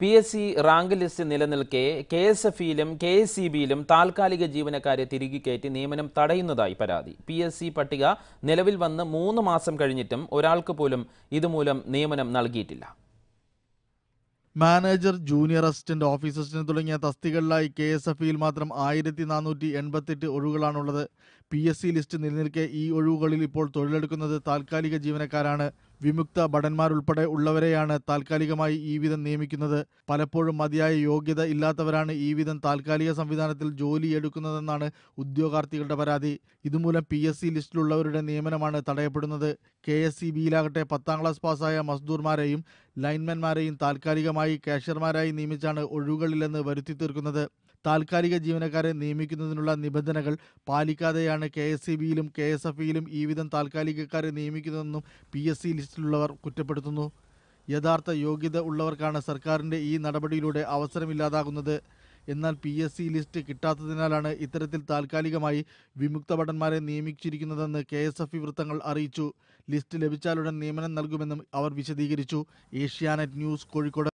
P S C rank list നിലനിൽക്കെ K S F ഇയിലും K S C ബിയിലും താൽക്കാലിക ജീവനക്കാരെ തിരികെ കയറ്റി നിയമനം തടയുന്നതായി പരാതി പി എസ് സി പട്ടിക നിലവിൽ വന്ന് മൂന്ന് മാസം കഴിഞ്ഞിട്ടും ഒരാൾക്ക് പോലും ഇതുമൂലം നിയമനം നൽകിയിട്ടില്ല manager junior assistant office assistant തുടങ്ങിയ തസ്തികളിലായി കെ എസ് എഫ് ഇയിൽ മാത്രം ആയിരത്തി നാനൂറ്റി എൺപത്തെട്ട് ഒഴിവുകളാണുള്ളത് പി എസ് സി ലിസ്റ്റ് നിലനിൽക്കെ ഈ ഒഴിവുകളിൽ ഇപ്പോൾ തൊഴിലെടുക്കുന്നത് താൽക്കാലിക ജീവനക്കാരാണ് വിമുക്ത ഭടന്മാരുൾപ്പെടെ ഉള്ളവരെയാണ് താൽക്കാലികമായി ഈ വിധം നിയമിക്കുന്നത് പലപ്പോഴും മതിയായ യോഗ്യത ഇല്ലാത്തവരാണ് ഈ വിധം താൽക്കാലിക സംവിധാനത്തിൽ ജോലി എടുക്കുന്നതെന്നാണ് ഉദ്യോഗാർത്ഥികളുടെ പരാതി ഇതുമൂലം പി എസ് സി ലിസ്റ്റിലുള്ളവരുടെ നിയമനമാണ് തടയപ്പെടുന്നത് കെ എസ് സി ബിയിലാകട്ടെ പത്താം ക്ലാസ് പാസ്സായ മസ്ദൂർമാരെയും ലൈൻമാൻമാരെയും താൽക്കാലികമായി കാഷ്യർമാരായി നിയമിച്ചാണ് ഒഴിവുകളില്ലെന്ന് വരുത്തി തീർക്കുന്നത് താൽക്കാലിക ജീവനക്കാരെ നിയമിക്കുന്നതിനുള്ള നിബന്ധനകൾ പാലിക്കാതെയാണ് കെ എസ് സി ബിയിലും കെ എസ് എഫ് ഇയിലും ഈ വിധം താൽക്കാലികക്കാരെ നിയമിക്കുന്നതെന്നും പി എസ് സി ലിസ്റ്റിലുള്ളവർ കുറ്റപ്പെടുത്തുന്നു യഥാർത്ഥ യോഗ്യത ഉള്ളവർക്കാണ് സർക്കാരിൻ്റെ ഈ നടപടിയിലൂടെ അവസരമില്ലാതാകുന്നത് എന്നാൽ പി എസ് സി ലിസ്റ്റ് കിട്ടാത്തതിനാലാണ് ഇത്തരത്തിൽ താൽക്കാലികമായി വിമുക്ത ഭടന്മാരെ നിയമിച്ചിരിക്കുന്നതെന്ന് കെ എസ് എഫ് ഇ വൃത്തങ്ങൾ അറിയിച്ചു ലിസ്റ്റ് ലഭിച്ചാലുടൻ നിയമനം നൽകുമെന്നും അവർ വിശദീകരിച്ചു ഏഷ്യാനെറ്റ് ന്യൂസ് കോഴിക്കോട്